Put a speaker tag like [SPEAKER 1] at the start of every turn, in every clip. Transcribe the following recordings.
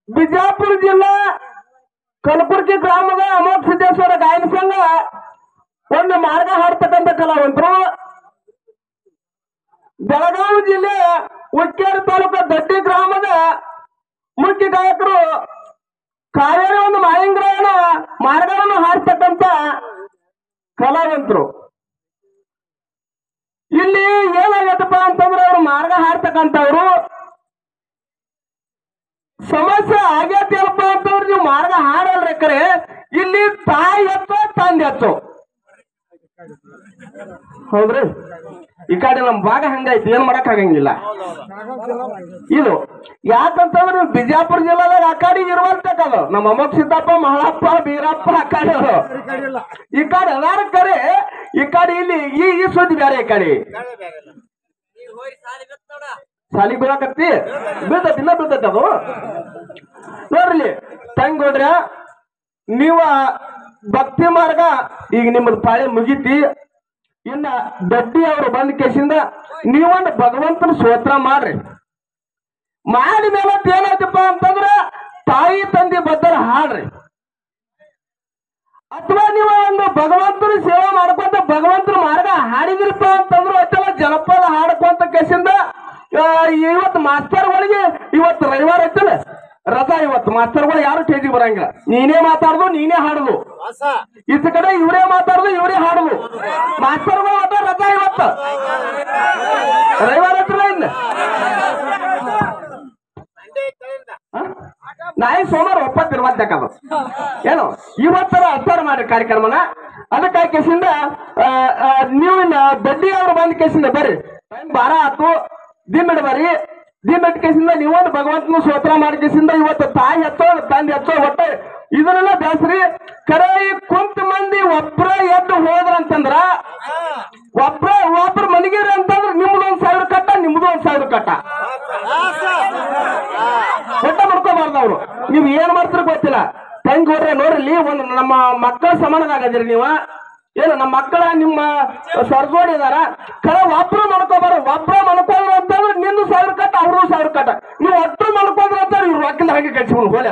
[SPEAKER 1] ಬಿಜಾಪುರ ಜಿಲ್ಲಾ ಕಲಬುರಗಿ ಗ್ರಾಮದ ಅಮೋಘ ಸಿದ್ದೇಶ್ವರ ಗಾಯನ ಸಂಘ ಒಂದು ಮಾರ್ಗ ಹಾಡ್ತಕ್ಕಂಥ ಕಲಾವಂತರು ಬೆಳಗಾವಿ ಜಿಲ್ಲೆ ಉಕ್ಕೇರಿ ತಾಲೂಕು ದಡ್ಡಿ ಗ್ರಾಮದ ಮುಖ್ಯ ಗಾಯಕರು ಕಾವೇರಿ ಒಂದು ಮಾಯಂಗ್ರಹಣ ಮಾರ್ಗವನ್ನು ಹಾಡ್ತಕ್ಕಂಥ ಕಲಾವಂತರು ಇಲ್ಲಿ ಏನಾಗತ್ತಪ್ಪ ಅಂತಂದ್ರೆ ಅವ್ರು ಮಾರ್ಗ ಹಾಡ್ತಕ್ಕಂಥವ್ರು ಸಮಸ್ಯೆ ಆಗೈತಿ ಅಲ್ಪ ಅಂತಂದ್ರೆ ನೀವು ಮಾರ್ಗ ಹಾಡಲ್ರಿ ಕರೆ ಇಲ್ಲಿ ತಾಯಿ ಎತ್ತೋ ತಂದೆ ಎತ್ತೋ ಹೌದ್ರಿ ಈ ಕಡೆ ನಮ್ ಭಾಗ ಹಂಗೈತಿ ಏನ್ ಮಾಡಕ್ ಆಗಂಗಿಲ್ಲ ಇದು ಯಾಕಂತಂದ್ರೆ ಬಿಜಾಪುರ ಜಿಲ್ಲಾದಾಗ ಆ ಕಡೆ ಇರುವಂತಕ್ಕದು ನಮ್ಮ ಅಮ್ಮಕ್ ಸಿದ್ದಪ್ಪ ಮಹಾಳಪ್ಪ ಬೀರಪ್ಪ ಆ ಕಡೆ ಅವ್ರು. ಈ ಕಡೆ ಅದಾರ ಕರೆ ಈ ಕಡೆ ಇಲ್ಲಿ ಈ ಈ ಸುದ್ದಿ ಬೇರೆ ಈ ಕಡೆ ಸಾಲಿ ಬೀಳಕತ್ತಿ ಬೀಳ್ತೈತಿ ಇಲ್ಲ ಬೀಳ್ತೈತಿ ಅದು ನೋಡ್ರಿ ತಂಗ್ ಹೋದ್ರ ನೀವ ಭಕ್ತಿ ಮಾರ್ಗ ಈಗ ನಿಮ್ಮದು ಪಾಳೆ ಮುಗೀತಿ ಇನ್ನ ದಡ್ಡಿ ಅವರು ಬಂದ ಕೇಸಿಂದ ನೀವೊಂದು ಭಗವಂತನ ಸ್ತೋತ್ರ ಮಾಡ್ರಿ ಮಾಡಿ ಮೇಲೆ ಏನಾಯ್ತಪ್ಪ ಅಂತಂದ್ರ ತಾಯಿ ತಂದೆ ಬದ್ದರ ಹಾಡ್ರಿ ಅಥವಾ ನೀವು ಒಂದು ಭಗವಂತನ ಸೇವೆ ಮಾಡ್ಕೊಂತ ಭಗವಂತನ ಮಾರ್ಗ ಹಾಡಿದಿರಪ್ಪ ಅಂತಂದ್ರು ಅಥವಾ ಜನಪದ ಹಾಡ್ಕೊಂತ ಕೇಸಿಂದ ಆ, ಇವತ್ತು ಮಾಸ್ತರ್ಗಳಿಗೆ ಇವತ್ತು ರವಿವಾರ ಐತಲ್ಲ ರಜಾ ಇವತ್ತು ಮಾಸ್ತರ್ಗಳು ಯಾರು ಸ್ಟೇಜಿಗೆ ಬರಂಗಿಲ್ಲ ನೀನೇ ಮಾತಾಡುದು ನೀನೇ ಹಾಡುದು ಈಚ ಕಡೆ ಇವರೇ ಮಾತಾಡುದು ಇವರೇ ಹಾಡುದು ಮಾಸ್ತರ್ಗಳು ಒಟ್ಟ ರಜಾ ಇವತ್ತು ರವಿವಾರ ಐತ್ರಲ್ಲ ಇನ್ನ ಹ? ನಾಯಿ ಸೋಮವಾರ ಒಪ್ಪತ್ತಿರುವಂತಕ್ಕದು ಏನು ಇವತ್ತರ ಅಸ್ತಾರ ಮಾಡಿ ಕಾರ್ಯಕ್ರಮನ ಅದಕ್ಕಾಗಿ ಕೇಸಿಂದ ಆ, ಆ, ನೀವು ಇನ್ನ ಬಡ್ಡಿ ಅವರು ಬಂದ ಕೇಸಿಂದ ಬರ್ರಿ ಟೈಮ್ ಬಾರ ಆತು ದಿಮ್ಮಿಡ್ ಬರ್ರಿ ದಿಮ್ಮಿಡ್ ಕೇಸಿಂದ ನೀವೊಂದು ಭಗವಂತನ ಸ್ತೋತ್ರ ಮಾಡಿ ಕೇಸಿಂದ ಇವತ್ತು ತಾಯಿ ಹತ್ತೋ ತಂದೆ ಹತ್ತೋ ಒಟ್ಟ ಇದನ್ನೆಲ್ಲ ಬೇಸ್ರಿ ಕರೆ ಈ ಕುಂತ ಮಂದಿ ಒಬ್ರ ಎದ್ದು ಹೋದ್ರ ಅಂತಂದ್ರ ಒಬ್ರ ಒಬ್ರ ಮನಿಗಿರಿ ಅಂತಂದ್ರ ನಿಮ್ದು ಒಂದ್ ಸಾವಿರ ಕಟ್ಟ ನಿಮ್ದು ಒಂದ್ ಸಾವಿರ ಕಟ್ಟ ಒಟ್ಟ ಮಾಡ್ಕೋಬಾರ್ದು ಅವ್ರು ನೀವ್ ಏನ್ ಮಾಡ್ತೀರ ಗೊತ್ತಿಲ್ಲ ಹೆಂಗ್ ಹೋದ್ರೆ ನೋಡ್ರಿ ಒಂದು ನಮ್ಮ ಮಕ್ಕಳ ಸಮಾನದಾಗದಿರಿ ನೀವ ಏನು ನಮ್ಮ ಮಕ್ಕಳ ನಿಮ್ಮ ಸರ್ಜೋಡಿ ಇದಾರ ಕರೆ ಒಬ್ರು ಮಾಡ್ಕೋಬಾರ್ದು ಒಬ್ರ ಮಾಡ್ಕೊಂಡ್ರ ಅಂತಂದ್ರೆ ನಿಂದು ಸಾವಿರ ಕಟ್ಟ ಅವ್ರು ಸಾವಿರ ಕಟ್ಟ ನೀವು ಒಟ್ರು ಮಾಡ್ಕೊಂಡ್ರ ಅಂತ ಇವ್ರು ರೊಕ್ಕದ ಹಾಗೆ ಕಟ್ಸ್ಕೊಂಡು ಹೋಲೆ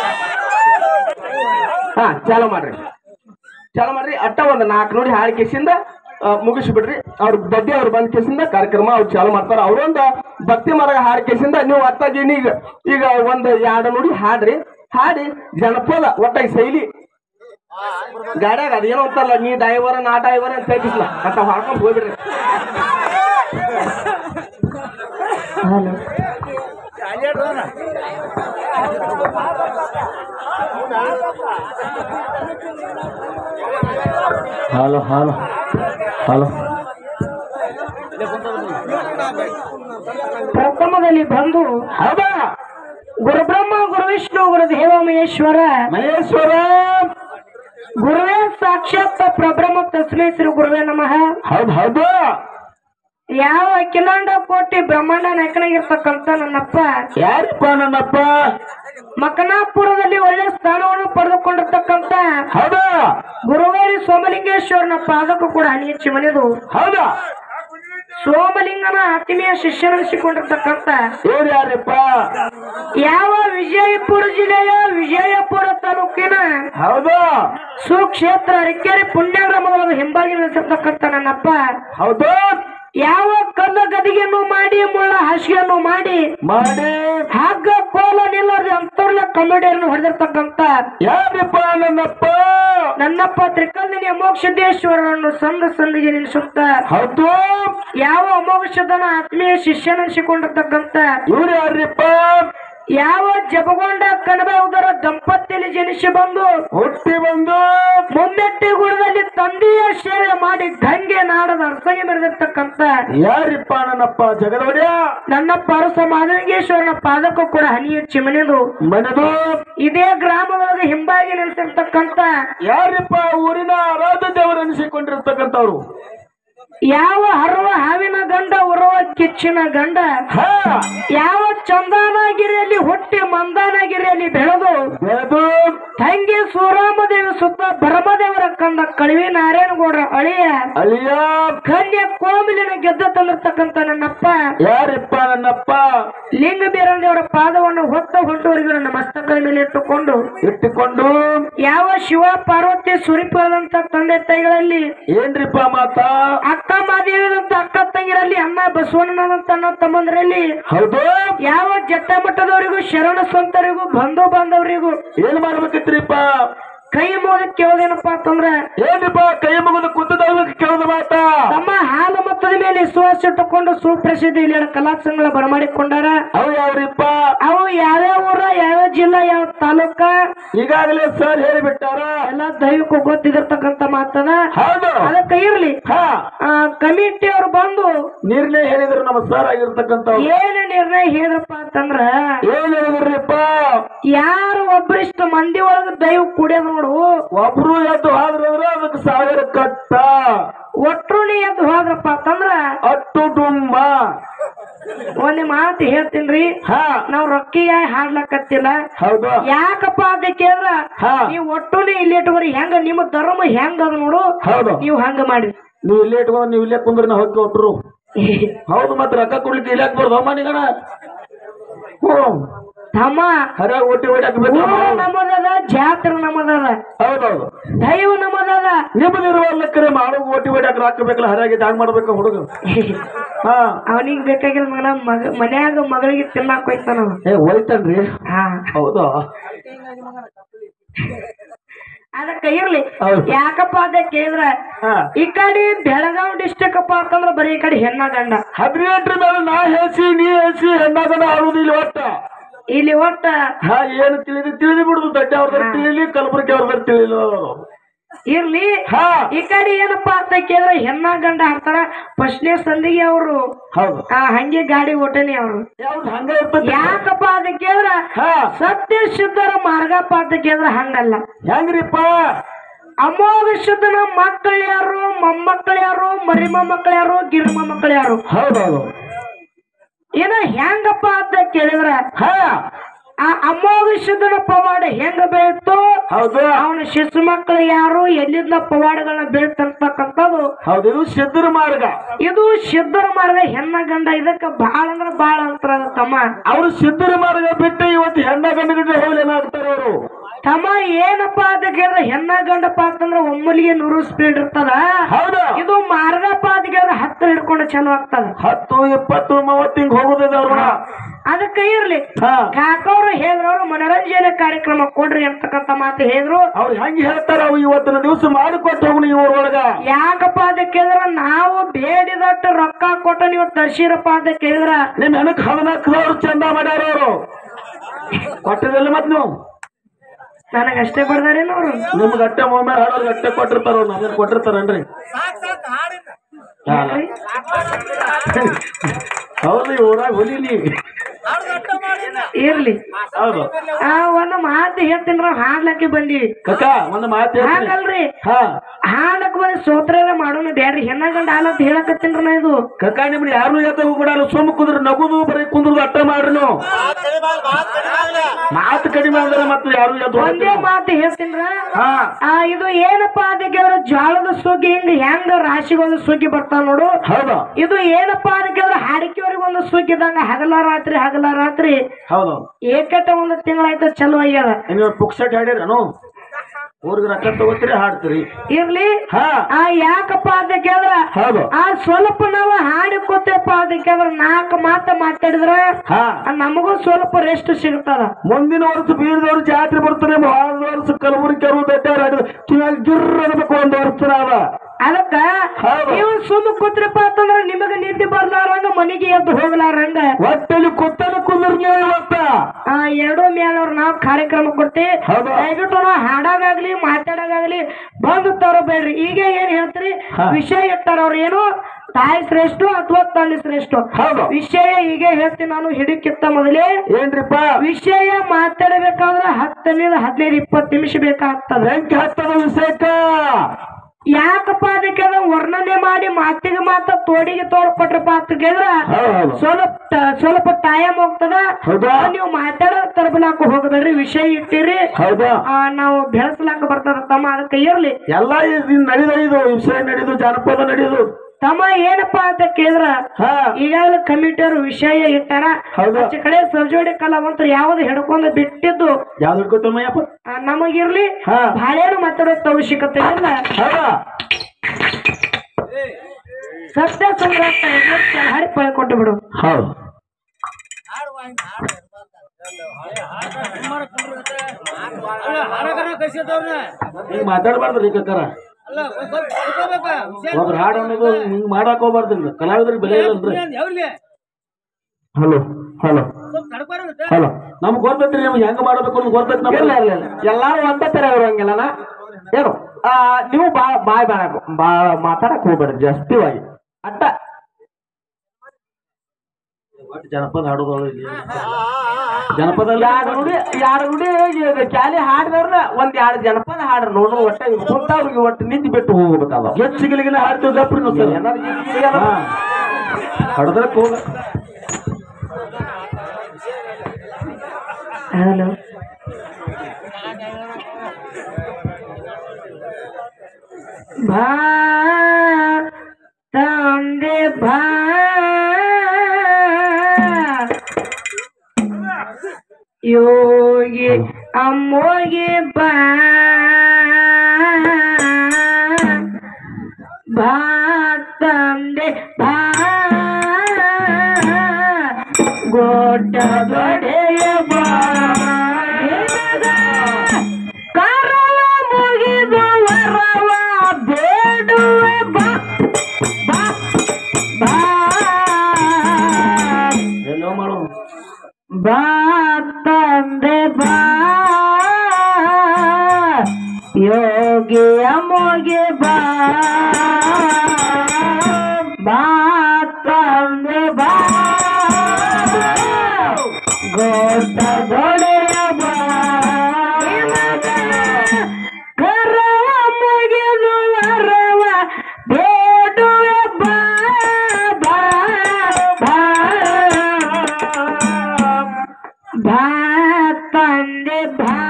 [SPEAKER 1] ಹಾ ಚಾಲು ಮಾಡ್ರಿ ಚಾಲು ಮಾಡ್ರಿ ಅಟ್ಟ ಒಂದು ನಾಲ್ಕು ನೋಡಿ ಹಾಡು ಕೇಸಿಂದ ಮುಗಿಸ್ಬಿಡ್ರಿ ಅವ್ರ ಬಡ್ಡಿ ಅವ್ರು ಬಂದ ಕೇಸಿಂದ ಕಾರ್ಯಕ್ರಮ ಅವ್ರು ಚಾಲು ಮಾಡ್ತಾರ ಅವ್ರೊಂದು ಭಕ್ತಿ ಮಾರ್ಗ ಹಾಡು ಕೇಸಿಂದ ನೀವು ಅತ್ತಾಗಿ ಈಗ ಈಗ ಒಂದು ಎರಡು ನುಡಿ ಹಾಡ್ರಿ ಹಾಡಿ ಜನಪದ ಒಟ್ಟಾಗಿ ಶೈಲಿ ಗಾಡ್ಯಾಗ ಅದೇನೋ ಅಂತಾರಲ್ಲ ನೀ ಡ್ರೈವರ್ ನಾ ಡ್ರೈವರ್ ಅಂತ ಹೇಳ್ತಿಸ್ಲ ಅಂತ ಹಾಡ್ಕೊಂಡು ಹೋಗ್ಬಿಡ್ರಿ ಹಲೋ ಹಲೋ ಹಲೋ
[SPEAKER 2] ಪ್ರಥಮದಲ್ಲಿ ಬಂದು
[SPEAKER 1] ಹೌದಾ
[SPEAKER 2] ಗುರುಬ್ರಹ್ಮ ಗುರುವಿಷ್ಣು ಗುರುದೇವ ಮಹೇಶ್ವರ
[SPEAKER 1] ಮಹೇಶ್ವರ
[SPEAKER 2] ಗುರುವೇ ಸಾಕ್ಷಾತ್ ಪ್ರಬ್ರಹ್ಮ ತಸ್ಮೈ ಶ್ರೀ ಗುರುವೇ ನಮಃ
[SPEAKER 1] ಹೌದು ಹೌದು
[SPEAKER 2] ಯಾವ ಅಖಿಲಾಂಡ ಕೋಟಿ ಬ್ರಹ್ಮಾಂಡ ನಾಯಕನಾಗಿರ್ತಕ್ಕಂಥ ನನ್ನಪ್ಪ
[SPEAKER 1] ಯಾರಪ್ಪ ನನ್ನಪ್ಪ
[SPEAKER 2] ಮಕನಾಪುರದಲ್ಲಿ ಒಳ್ಳೆ ಸ್ಥಾನವನ್ನು ಪಡೆದುಕೊಂಡಿರ್ತಕ್ಕಂಥ
[SPEAKER 1] ಹೌದಾ
[SPEAKER 2] ಗುರುವೇರಿ ಸೋಮಲಿಂಗೇಶ್ವರನ ಪಾದಕ್ಕೂ ಕೂಡ ಹನಿ ಹೆಚ್ಚಿ ಮನೆದು
[SPEAKER 1] ಹೌದಾ
[SPEAKER 2] ಸೋಮಲಿಂಗನ ಆತ್ಮೀಯ ಶಿಷ್ಯನೆನಿಸಿಕೊಂಡಿರ್ತಕ್ಕಂಥ
[SPEAKER 1] ಇವ್ರು ಯಾರಪ್ಪ
[SPEAKER 2] ಯಾವ ವಿಜಯಪುರ ಜಿಲ್ಲೆಯ ವಿಜಯಪುರ ತಾಲೂಕಿನ
[SPEAKER 1] ಹೌದು
[SPEAKER 2] ಸುಕ್ಷೇತ್ರ ಅರಕೆರೆ ಪುಣ್ಯಗ್ರಾಮದೊಳಗೆ ಹಿಂಬಾಗಿ ನಿಲ್ಲಿಸಿರ್ತಕ್ಕಂಥ ನನ್ನಪ್ಪ
[SPEAKER 1] ಹೌದು
[SPEAKER 2] ಯಾವ ಕಲ್ಲ ಗದಿಗೆಯನ್ನು ಮಾಡಿ ಮುಳ್ಳ ಹಾಸಿಗೆಯನ್ನು ಮಾಡಿ
[SPEAKER 1] ಮಾಡಿ
[SPEAKER 2] ಹಗ್ಗ ಕೋಲ ನಿಲ್ಲದೆ ಅಂತರ್ಲ ಕನ್ನಡಿಯನ್ನು ಹೊಡೆದಿರ್ತಕ್ಕಂಥ
[SPEAKER 1] ಯಾರಪ್ಪ ನನ್ನಪ್ಪ
[SPEAKER 2] ನನ್ನಪ್ಪ ತ್ರಿಕಲ್ದಿನಿ ಅಮೋಕ್ಷದೇಶ್ವರರನ್ನು ಸಂದ ಸಂದಿಗೆ ನಿಲ್ಲಿಸುತ್ತ
[SPEAKER 1] ಹೌದು
[SPEAKER 2] ಯಾವ ಅಮೋಕ್ಷದನ ಆತ್ಮೀಯ ಶಿಷ್ಯನೆನಿಸಿಕೊಂಡಿರ್ತಕ್ಕಂಥ
[SPEAKER 1] ಇವ್ರು ಯಾರಪ್ಪ
[SPEAKER 2] ಯಾವ ಜಪಗೊಂಡ ಕಣಬೆ ಉದರ ದಂಪತಿಯಲ್ಲಿ ಜನಿಸಿ ಬಂದು
[SPEAKER 1] ಹುಟ್ಟಿ ಬಂದು
[SPEAKER 2] ಮುಮ್ಮೆಟ್ಟಿಗೂಡದಲ್ಲಿ ತಂದೆಯ ಸೇವೆ ಮಾಡಿ ಗಂಗೆ ನಾಡದ ಅರಸಗೆ ಮೆರೆದಿರ್ತಕ್ಕಂಥ
[SPEAKER 1] ಯಾರಪ್ಪ ನನ್ನಪ್ಪ ಜಗದೊಡೆಯ
[SPEAKER 2] ನನ್ನ ಪರಸ ಮಾಧವಿಂಗೇಶ್ವರನ ಪಾದಕ್ಕೂ ಕೂಡ ಹನಿ ಹೆಚ್ಚಿ ಮನೆದು
[SPEAKER 1] ಮನೆದು
[SPEAKER 2] ಇದೇ ಗ್ರಾಮದೊಳಗೆ ಹಿಂಬಾಗಿ ನಿಲ್ಲಿಸಿರ್ತಕ್ಕಂಥ
[SPEAKER 1] ಯಾರಪ್ಪ ಊರಿನ ಆರಾಧ್ಯ ದೇವರು ಅನಿಸಿಕೊಂಡಿರ್ತಕ್ಕಂಥವ್ರು
[SPEAKER 2] ಯಾವ ಹರುವ ಹಾವಿನ ಗಂಡ ಉರುವ ಕಿಚ್ಚಿನ ಗಂಡ
[SPEAKER 1] ಹಾ
[SPEAKER 2] ಯಾವ ಚಂದನಗಿರಿಯಲ್ಲಿ ಹುಟ್ಟಿ ಮಂದಾನಗಿರಿಯಲ್ಲಿ ಬೆಳೆದು
[SPEAKER 1] ಬೆಳೆದು
[SPEAKER 2] ತಂಗಿ ಸೂರಾಮದೇವಿ ಸುತ್ತ ಭರಮದೇವರ ಕಂದ ಕಳವಿ ನಾರಾಯಣಗೌಡರ ಅಳಿಯ
[SPEAKER 1] ಅಳಿಯ
[SPEAKER 2] ಕನ್ಯಾ ಕೋಮಿಲಿನ ಗೆದ್ದ ತಂದಿರ್ತಕ್ಕಂಥ ನನ್ನಪ್ಪ
[SPEAKER 1] ಯಾರಿಪ್ಪ ನನ್ನಪ್ಪ
[SPEAKER 2] ಲಿಂಗ ಬೀರಂದೇವರ ಪಾದವನ್ನು ಹೊತ್ತ ಹೊಂಟವರಿಗೆ ನನ್ನ ಮಸ್ತಕದ ಮೇಲೆ ಇಟ್ಟುಕೊಂಡು
[SPEAKER 1] ಇಟ್ಟುಕೊಂಡು
[SPEAKER 2] ಯಾವ ಶಿವ ಪಾರ್ವತಿ ಸುರಿಪಾದಂತ ತಂದೆ ತಾಯಿಗಳಲ್ಲಿ
[SPEAKER 1] ಏನ್ರಿಪ್ಪ ಮಾತಾ
[SPEAKER 2] ಅಕ್ಕ ಮಾದೇವಿದಂತ ಅಕ್ಕ ತಂಗಿರಲ್ಲಿ ಅಮ್ಮ ಬಸವಣ್ಣನಂತ ಅಣ್ಣ ತಮ್ಮಂದರಲ್ಲಿ
[SPEAKER 1] ಹೌದು
[SPEAKER 2] ಯಾವ ಜಟ್ಟ ಮಟ್ಟದವರಿಗೂ ಶರಣ ಸಂತರಿಗೂ ಬಂಧು ಬಾಂಧವರಿಗೂ
[SPEAKER 1] ಏನ್ ಮಾಡ್ಬೇಕಿತ್ರಿಪ್ಪ
[SPEAKER 2] ಕೈ ಮುಗಿದ ಕೇಳೋದೇನಪ್ಪ ಅಂತಂದ್ರ
[SPEAKER 1] ಏನ್ರಿಪ್ಪ ಕೈ ಮುಗಿದು ಕುತ್ತದವ್ರಿಗೆ ಕೇಳದ ಮಾತಾ
[SPEAKER 2] ತಮ್ಮ ಹಾಲು ಮತ್ತದ ಮೇಲೆ ವಿಶ್ವಾಸ ಇಟ್ಟುಕೊಂಡು ಸುಪ್ರಸಿದ್ಧ ಇಲ್ಲಿನ ಕಲಾ ಸಂಘ ಬರಮಾಡಿಕೊಂಡಾರ
[SPEAKER 1] ಅವು ಯಾವ್ರಿಪ್ಪ
[SPEAKER 2] ಅವು ಯಾವ್ಯಾವ ಊರ ಯಾವ್ಯಾವ ಜಿಲ್ಲಾ ಯಾವ ತಾಲೂಕ
[SPEAKER 1] ಈಗಾಗಲೇ ಸರ್ ಹೇಳಿಬಿಟ್ಟಾರ
[SPEAKER 2] ಎಲ್ಲ ದೈವಕ್ಕೂ ಗೊತ್ತಿದಿರ್ತಕ್ಕಂಥ ಮಾತದ
[SPEAKER 1] ಹೌದು
[SPEAKER 2] ಅದಕ್ಕೆ ಇರ್ಲಿ
[SPEAKER 1] ಹಾ
[SPEAKER 2] ಕಮಿಟಿ ಅವ್ರು ಬಂದು
[SPEAKER 1] ನಿರ್ಣಯ ಹೇಳಿದ್ರು ನಮ್ಮ ಸರ್ ಆಗಿರ್ತಕ್ಕಂಥ
[SPEAKER 2] ಏನು ನಿರ್ಣಯ ಹೇಳಿದ್ರಪ್ಪ ಅಂತಂದ್ರ
[SPEAKER 1] ಏನ್ ಹೇಳಿದ್ರಿಪ್ಪ
[SPEAKER 2] ಯಾರು ಒಬ್ಬರಿಷ್ಟು ಮಂದಿ ಒಳಗ ದೈವ ಕುಡಿಯೋದು ನೋಡು
[SPEAKER 1] ಒಬ್ರು ಎದ್ದು ಹೋದ್ರಂದ್ರ ಅದಕ್ಕೆ ಸಾವಿರ ಕಟ್ಟ
[SPEAKER 2] ಒಟ್ರುಳಿ ಎದ್ದು ಹೋದ್ರಪ್ಪ ಅಂತಂದ್ರ
[SPEAKER 1] ಅಟ್ಟು ಡುಮ್ಮ
[SPEAKER 2] ಒಂದ್ ಮಾತು ಹೇಳ್ತೀನ್ರಿ
[SPEAKER 1] ಹಾ
[SPEAKER 2] ನಾವ್ ರೊಕ್ಕಿಗೆ ಹಾಡ್ಲಕತ್ತಿಲ್ಲ
[SPEAKER 1] ಹೌದು
[SPEAKER 2] ಯಾಕಪ್ಪ ಅಂತ ಕೇಳಿದ್ರ
[SPEAKER 1] ಹಾ
[SPEAKER 2] ನೀವು ಒಟ್ಟುಲಿ ಇಲ್ಲಿ ಇಟ್ಕೋರಿ ಹೆಂಗ ನಿಮ್ಮ ಧರ್ಮ ಹೆಂಗ ಅದ ನೋಡು
[SPEAKER 1] ಹೌದು
[SPEAKER 2] ನೀವು ಹಂಗ ಮಾಡಿ
[SPEAKER 1] ನೀವು ಇಲ್ಲೇ ಇಟ್ಕೊಂಡು ನೀವು ಇಲ್ಲೇ ಕುಂದ್ರಿ ನಾವು ಹೋಗಿ ಕೊಟ್ರು ಹೌದು ಮತ್ತೆ ರೊಕ್ಕ ಕೊಡ್ಲಿಕ್ಕೆ ಇಲ್ಲಾಕ್ ಬರ್ದು ಅಮ್ಮ ನಿಗಣ ಹ್ಞೂ
[SPEAKER 2] ತಮ್ಮ
[SPEAKER 1] ಹರ ಒಟ್ಟಿ ಹೊಡಿ ಹಾಕ್ಬೇಕು
[SPEAKER 2] ಊರು ನಮ್ಮದದ ಜಾತ್ರೆ ನಮ್ಮದದ
[SPEAKER 1] ಹೌದೌದು
[SPEAKER 2] ದೈವ ನಮ್ಮದದ
[SPEAKER 1] ನಿಮ್ಮದಿರುವಲ್ಲಕ್ಕರೆ ಮಾಡೋ ಓಟಿ ಹೊಡಿ ಹಾಕಿ ಹಾಕಬೇಕಲ್ಲ ಹರಾಗಿ ದಾನ್ ಮಾಡ್ಬೇಕು ಹುಡುಗ ಹಾ
[SPEAKER 2] ಅವನಿಗೆ ಬೇಕಾಗಿಲ್ಲ ಮಗನ ಮಗ ಮನ್ಯಾಗ ಮಗಳಿಗೆ ತಿನ್ನಾಕ ಹೋಯ್ತಾನ ಅವ.
[SPEAKER 1] ಏ ಹೋಯ್ತನ್ರಿ
[SPEAKER 2] ಹಾ
[SPEAKER 1] ಹೌದಾ
[SPEAKER 2] ಅದಕ್ಕೆ ಇರ್ಲಿ
[SPEAKER 1] ಹೌದು.
[SPEAKER 2] ಯಾಕಪ್ಪ ಅಂತ ಕೇಳಿದ್ರ
[SPEAKER 1] ಹಾ
[SPEAKER 2] ಈ ಕಡೆ ಬೆಳಗಾವಿ ಡಿಸ್ಟಿಕ್ ಅಪ್ಪ ಅಂತಂದ್ರ ಬರೀ ಈ ಕಡೆ ಹೆಣ್ಣ ಗಂಡ
[SPEAKER 1] ಹದಿನೆಂಟರ ಮೇಲೆ ನಾ ಹೇಳ್ಸಿ ನೀ ಹೇಳ್ಸಿ ಹೆಣ್ಣಾಗನ ಆಡುದಿಲ್ಲ ಒಟ್ಟ
[SPEAKER 2] ಇಲ್ಲಿ ಒಟ್ಟ
[SPEAKER 1] ಹಾ ಏನು ತಿಳಿದು ತಿಳಿದು ಬಿಡುದು ದಡ್ಡ ಅವ್ರದ್ರ ತಿಳಿಲಿ ಕಲಬುರಗಿ ಅವ್ರದ್ರ ತಿಳಿಲ್ಲ
[SPEAKER 2] ಇರ್ಲಿ
[SPEAKER 1] ಹಾ
[SPEAKER 2] ಈ ಕಡೆ ಏನಪ್ಪಾ ಅಂತ ಕೇಳಿದ್ರೆ ಹೆಣ್ಣ ಗಂಡ ಹಾಡ್ತಾರ ಫಸ್ಟ್ನೇ ಸಂದಿಗೆ ಅವರು
[SPEAKER 1] ಹೌದು
[SPEAKER 2] ಆ ಹಂಗೆ ಗಾಡಿ ಓಟನಿ ಅವರು
[SPEAKER 1] ಯಾವ್ದು ಹಂಗ ಇರ್ತೈತಿ
[SPEAKER 2] ಯಾಕಪ್ಪ ಅಂತ ಕೇಳಿದ್ರ
[SPEAKER 1] ಹಾ
[SPEAKER 2] ಸತ್ಯ ಶುದ್ಧರ ಮಾರ್ಗಪ್ಪ ಅಂತ ಕೇಳಿದ್ರೆ ಹಂಗಲ್ಲ
[SPEAKER 1] ಹೆಂಗ್ರಿಪ್ಪ
[SPEAKER 2] ಅಮೋಘ ಶುದ್ಧನ ಮಕ್ಕಳು ಯಾರು ಮೊಮ್ಮಕ್ಕಳು ಯಾರು ಮರಿ ಮೊಮ್ಮಕ್ಕಳು ಯಾರು ಗಿರಿ ಮೊಮ್ಮಕ್ಕಳು ಯಾರು
[SPEAKER 1] ಹೌದೌದು
[SPEAKER 2] ಏನ ಹೆಂಗಪ್ಪ ಅಂತ ಕೇಳಿದ್ರ
[SPEAKER 1] ಹಾ
[SPEAKER 2] ಆ ಅಮೋಘ ಶುದ್ಧನ ಪವಾಡ ಹೆಂಗ ಬೆಳೀತು
[SPEAKER 1] ಹೌದು
[SPEAKER 2] ಅವನ ಶಿಶು ಮಕ್ಕಳು ಯಾರು ಎಲ್ಲಿಂದ ಪವಾಡಗಳನ್ನ ಬೀಳ್ತಿರ್ತಕ್ಕಂಥದ್ದು
[SPEAKER 1] ಹೌದು ಇದು ಸಿದ್ಧರ ಮಾರ್ಗ
[SPEAKER 2] ಇದು ಸಿದ್ಧರ ಮಾರ್ಗ ಹೆಣ್ಣ ಗಂಡ ಇದಕ್ಕ ಬಾಳ ಅಂದ್ರ ಬಾಳ ಅಂತರ ತಮ್ಮ
[SPEAKER 1] ಅವರು ಸಿದ್ಧರ ಮಾರ್ಗ ಬಿಟ್ಟು ಇವತ್ತು ಹೆಣ್ಣ ಗಂಡ ಹೋಗಿ ಏನಾಗ್ತಾರೆ ಅವರು
[SPEAKER 2] ತಮ್ಮ ಏನಪ್ಪಾ ಅಂತ ಕೇಳಿದ್ರೆ ಹೆಣ್ಣ ಗಂಡಪ್ಪ ಅಂತಂದ್ರ ಒಮ್ಮಲಿಗೆ ನೂರು ಸ್ಪೀಡ್ ಇರ್ತದ
[SPEAKER 1] ಹೌದು
[SPEAKER 2] ಇದು ಮಾರ್ಗಪ್ಪ ಅಂತ ಕೇಳಿದ್ರೆ ಹತ್ತು ಹಿಡ್ಕೊಂಡು ಚಲೋ ಆಗ್ತದ
[SPEAKER 1] ಹತ್ತು ಇಪ್ಪತ್ತು ಮೂವತ್ತು ಹಿಂಗ್ ಹೋಗುದಿದೆ ಅವ್ರ
[SPEAKER 2] ಅದಕ್ಕೆ ಇರ್ಲಿ
[SPEAKER 1] ಹಾ
[SPEAKER 2] ಕಾಕವ್ರು ಹೇಳಿದ್ರು ಮನರಂಜನೆ ಕಾರ್ಯಕ್ರಮ ಕೊಡ್ರಿ ಅಂತಕ್ಕಂತ ಮಾತು ಹೇಳಿದ್ರು
[SPEAKER 1] ಅವ್ರು ಹೆಂಗ್ ಹೇಳ್ತಾರ ಅವು ಇವತ್ತಿನ ದಿವಸ ಮಾಡಿಕೊಟ್ಟು ಹೋಗುಣ ಇವ್ರೊಳಗ
[SPEAKER 2] ಯಾಕಪ್ಪ ಅಂತ ಕೇಳಿದ್ರ ನಾವು ಬೇಡಿದಟ್ಟು ರೊಕ್ಕ ಕೊಟ್ಟು ನೀವು ತರ್ಸಿರಪ್ಪ ಅಂತ ಕೇಳಿದ್ರ
[SPEAKER 1] ನಿಮ್ ಹೆಣಕ್ ಹದಿನಾಲ್ಕು ಸಾವಿರ ಚಂದ ಮಾಡ್ಯಾರ ಅವರು ಕೊಟ್ಟದಿಲ್ಲ ಮತ್ ನೀವು
[SPEAKER 2] ನನಗಷ್ಟೇ ಬಡ್ದಾರೇನು ಅವ್ರು
[SPEAKER 1] ನಿಮ್ಗೆ ಅಟ್ಟೆ ಮೊಮ್ಮೆ ಹಾಡೋರ್ಗೆ ಅಟ್ಟೆ ಕೊಟ್ಟಿರ್ತಾರ ಅವ್ರು ನಮ್ಗೆ ಕೊಟ್ಟಿರ್ತಾರನ್ರಿ
[SPEAKER 2] ಯಾಕ್ರಿ?
[SPEAKER 1] ಹೌದು ಈ ಊರಾಗ ಹುಲಿಲಿ
[SPEAKER 2] ಇರ್ಲಿ
[SPEAKER 1] ಹೌದು
[SPEAKER 2] ಆ ಒಂದು ಮಾತು ಹೇಳ್ತೀನಿ ನಾವು ಹಾಡ್ಲಕ್ಕೆ ಬಂದೀವಿ
[SPEAKER 1] ಕಕ್ಕ ಒಂದು ಮಾತು ಹೇಳ್ತೀನಿ
[SPEAKER 2] ಹಾಗಲ್ರಿ
[SPEAKER 1] ಹಾ
[SPEAKER 2] ಹಾಡಕ್ ಬಂದು ಸೋತ್ರ ಮಾಡೋಣ ಬ್ಯಾಡ್ರಿ ಹೆಣ್ಣ ಗಂಡ ಹಾಲಂತ ಹೇಳಕತ್ತೀನ್ರಿ ನಾ ಇದು
[SPEAKER 1] ಕಕ್ಕ ನಿಮ್ನ ಯಾರನ್ನೂ ಎತ್ತ ಹೋಗ್ಬಿಡಲ್ಲ ಸುಮ್ಮ ಕುಂದ್ರ ನಗುದು ಬರೀ ಕುಂದ್ರದು ಅಟ್ಟ ಮಾಡ್ರಿ ನೀವು ಮಾತು ಕಡಿಮೆ ಅಂದ್ರೆ ಮತ್ತೆ ಯಾರು ಎದ್ದು
[SPEAKER 2] ಒಂದೇ
[SPEAKER 1] ಹೋಗಲ್ಲ.
[SPEAKER 2] ಮಾತು ಹೇಳ್ತೀನ್ರ
[SPEAKER 1] ಹಾ
[SPEAKER 2] ಆ ಇದು ಏನಪ್ಪಾ ಅಂತ ಕೇಳಿದ್ರೆ ಜ್ವಾಳದ ಸುಗ್ಗಿ ಹಿಂಗ ಹೆಂಗ ರಾಶಿಗೊಂದು ಸುಗ್ಗಿ ಬರ್ತಾವ ನೋಡು
[SPEAKER 1] ಹೌದು
[SPEAKER 2] ಇದು ಏನಪ್ಪಾ ಅಂತ ಕೇಳಿದ್ರೆ ಹಾಡಿಕೆಯವ್ರಿಗೆ ಒಂದು ಸುಗ್ಗಿ ಇದ್ದಂಗ ಹಗಲ ರಾತ್ರಿ ಹಗಲ ರಾತ್ರಿ
[SPEAKER 1] ಹೌದು
[SPEAKER 2] ಏಕಟ ಒಂದು ತಿಂಗಳಾಯ್ತು ಚಲೋ ಆಗ್ಯದ
[SPEAKER 1] ನೀವು ಪುಕ್ಸಟ್ ಹಾಡಿರೇನು ಊರಿಗೆ ರೊಕ್ಕ ತಗೋತೀರಿ ಹಾಡ್ತೀರಿ
[SPEAKER 2] ಇರ್ಲಿ
[SPEAKER 1] ಹಾ
[SPEAKER 2] ಆ ಯಾಕಪ್ಪ ಅಂತ ಕೇಳಿದ್ರ
[SPEAKER 1] ಹೌದು
[SPEAKER 2] ಆ ಸ್ವಲ್ಪ ನಾವು ಹಾಡಿ ಕೂತೇಪ್ಪ ಅಂತ ಕೇಳಿದ್ರ ನಾಲ್ಕು ಮಾತ ಮಾತಾಡಿದ್ರ
[SPEAKER 1] ಹಾ
[SPEAKER 2] ಆ ನಮಗೂ ಸ್ವಲ್ಪ ರೆಸ್ಟ್ ಸಿಗ್ತದ
[SPEAKER 1] ಮುಂದಿನ ವರ್ಷ ಬೀರದವ್ರು ಜಾತ್ರೆ ಬರ್ತಾರೆ ಹೋದ ವರ್ಷ ಕಲಬುರಗಿ ಕೆಲವು ಬೆಟ್ಟ ಕಿವಾಗ ಗಿರ್ರ ಅನ್ಬೇಕು ಒಂದು ವರ್ಷ ಅದ
[SPEAKER 2] ಅದಕ್ಕ
[SPEAKER 1] ಹೌದು.
[SPEAKER 2] ನೀವು ಸುಮ್ಮ ಕೂತ್ರಪ್ಪ ಅಂತಂದ್ರ ನಿಮಗ ನಿದ್ದೆ ಬರ್ಲಾರಂಗ ಮನೆಗೆ ಎದ್ದು ಹೋಗ್ಲಾರಂಗ
[SPEAKER 1] ಒಟ್ಟಲ್ಲಿ ಕುತ್ತಲು ಕುಂದ್ರಲಿ ಇವತ್ತ
[SPEAKER 2] ಆ ಎರಡೂ ಮೇಲವ್ರು ನಾವು ಕಾರ್ಯಕ್ರಮ ಕೊಡ್ತೀವಿ
[SPEAKER 1] ಹೌದು.
[SPEAKER 2] ದಯವಿಟ್ಟು ನಾವು ಹಾಡಾಗಾಗ್ಲಿ ಮಾತಾಡೋದಾಗ್ಲಿ ಬಂದು ತರಬೇಡ್ರಿ ಈಗ ಏನ್ ಹೇಳ್ತೀರಿ
[SPEAKER 1] ಹಾ.
[SPEAKER 2] ವಿಷಯ ಇಟ್ಟಾರ ಅವ್ರು ಏನು ತಾಯಿ ಶ್ರೇಷ್ಠ ಅಥವಾ ತಂದೆ ಶ್ರೇಷ್ಠ
[SPEAKER 1] ಹೌದು
[SPEAKER 2] ವಿಷಯ ಈಗ ಹೇಳ್ತೀನಿ ನಾನು ಹಿಡಿಕಿತ್ತ ಮೊದಲೇ
[SPEAKER 1] ಏನ್ರಿಪ್ಪ
[SPEAKER 2] ವಿಷಯ ಮಾತಾಡಬೇಕಾದ್ರೆ ಹತ್ತರಿಂದ ಹದಿನೈದು ಇಪ್ಪತ್ತು ನಿಮಿಷ ಬೇಕಾಗ್ತದೆ
[SPEAKER 1] ಬೆಂಕಿ ಹತ್ತದ ವಿಷಯಕ್ಕ
[SPEAKER 2] ಯಾಕಪ್ಪ ಅದಕ್ಕೆ ಅದು ವರ್ಣನೆ ಮಾಡಿ ಮಾತಿಗೆ ಮಾತ ತೋಡಿಗೆ ತೋಡ್ಪಟ್ರಪ್ಪ ಅಂತ ಕೇಳಿದ್ರ
[SPEAKER 1] ಹೌದು
[SPEAKER 2] ಸ್ವಲ್ಪ ಟ- ಸ್ವಲ್ಪ ಟೈಮ್ ಹೋಗ್ತದ
[SPEAKER 1] ಹೌದಾ?
[SPEAKER 2] ನೀವು ಮಾತಾಡೋ ತರಬಲಾಕ ಹೋಗಬೇಡ್ರಿ ವಿಷಯ ಇಟ್ಟಿರಿ
[SPEAKER 1] ಹೌದಾ
[SPEAKER 2] ಆ, ನಾವು ಬೆಳೆಸ್ಲಾಕ ಬರ್ತದ ತಮ್ಮ ಅದಕ್ಕೆ ಇರ್ಲಿ
[SPEAKER 1] ಎಲ್ಲ ಇದು ನಡೆದ ಇದು ವಿಷಯ ನಡೆದು ಜಾನಪದ ನಡೆಯುದು
[SPEAKER 2] ತಮ್ಮ ಏನಪ್ಪ ಅಂತ ಕೇಳಿದ್ರ
[SPEAKER 1] ಹಾ
[SPEAKER 2] ಈಗಾಗಲೇ ಕಮಿಟಿಯವರು ವಿಷಯ ಇಟ್ಟಾರ
[SPEAKER 1] ಹೌದಾ?
[SPEAKER 2] ಆಚೆ ಕಡೆ ಸರ್ಜೋಡಿ ಕಲಾವಂತರು ಯಾವ್ದು ಹಿಡ್ಕೊಂಡು ಬಿಟ್ಟಿದ್ದು
[SPEAKER 1] ಯಾವ್ದು ಹಿಡ್ಕೊತಮ್ಮಯ್ಯಪ್ಪ
[SPEAKER 2] ಆ, ನಮಗಿರ್ಲಿ
[SPEAKER 1] ಹಾ
[SPEAKER 2] ಬಾಳೇನು ಮಾತಾಡೋ ಅವಶ್ಯಕತೆ ಇಲ್ಲ
[SPEAKER 1] ಹೌದಾ
[SPEAKER 2] ಸತ್ಯ ಸಂಗ್ರಹ ಹಾಡಿ ಪಳೆ ಕೊಟ್ಟು ಬಿಡು
[SPEAKER 1] ಹೌದು ಹಿಂಗ್ ಮಾತಾಡಬಾರ್ದು ರೀ ಕಕ್ಕರ ಒಬ್ರು ಹಾಡು ಅನ್ನೋದು ಹಿಂಗ್ ಮಾಡಕ್ ಹೋಗ್ಬಾರ್ದು ಕಲಾವಿದ್ರಿಗೆ ಬೆಲೆ ಇಲ್ಲಲ್ರಿ ಹಲೋ ಹಲೋ ಹಲೋ ನಮ್ಗೆ ಗೊತ್ತೈತ್ರಿ ನಿಮ್ಗೆ ಹೆಂಗ್ ಮಾಡಬೇಕು ಅಂತ ಗೊತ್ತೈತಿ ನಮ್ಗೆ ಇಲ್ಲ ಇಲ್ಲ ಎಲ್ಲಾರು ಒಂದೇ ತರ ಇರೋಂಗಿಲ್ಲನ ಏನು ಆ, ನೀವು ಬಾ ಬಾಯ್ ಬಾಳಕ್ ಬಾ ಮಾತಾಡಕ್ ಹೋಗ್ಬೇಡ್ರಿ ಜಾಸ್ತಿವಾಗಿ ಅಟ್ಟ ಜನಪದ ಹಾಡೋದು ಜನಪದ ಎರಡು ನುಡಿ ಎರಡು ನುಡಿ ಈಗ ಕ್ಯಾಲಿ ಹಾಡಿದವ್ರನ್ನ ಒಂದ್ ಎರಡು ಜನಪದ ಹಾಡ್ರಿ ನೋಡ್ರಿ ಒಟ್ಟ ಕುಂತವ್ರಿಗೆ ಒಟ್ಟು ನಿಂತು ಬಿಟ್ಟು ಹೋಗ್ಬೇಕಾದ ಹೆಚ್ಚಿಗಿಲಿಗಿನ ಹಾಡ್ತೀವಿ ಗಪ್ರಿ ಸರ್ ಹಡದ್ರಕ್ ಹೋಗ
[SPEAKER 2] ಹಲೋ ಭಾ ತಂದೆ ಭಾ ಯೋಗಿ ಅಮ್ಮೋಗಿ ಬಾ ಭಾ ತಂದೆ ಭಾ ಗೋಟ ದೊಡೆಯ ಬಾ ಕರವ ಮುಗಿದು ವರವ ಬೇಡುವೆ ಬಾ ಬಾ ಬಾ
[SPEAKER 1] ಎಲ್ಲೋ ಮಾಡು
[SPEAKER 2] ಬಾ ತಂದೆ ಬಾ ಯೋಗಿಯ ಮೊಗೆ ಬಾ ಬಾ ತಂದೆ ಬಾ ಗೋಟ ದೊಡೆಯ ಬಾ ಕರವ ಮುಗಿದು ವರವ ಬೇಡುವೆ ಬಾ ಬಾ ಬಾ ಭಾ ತಂದೆ ಭಾ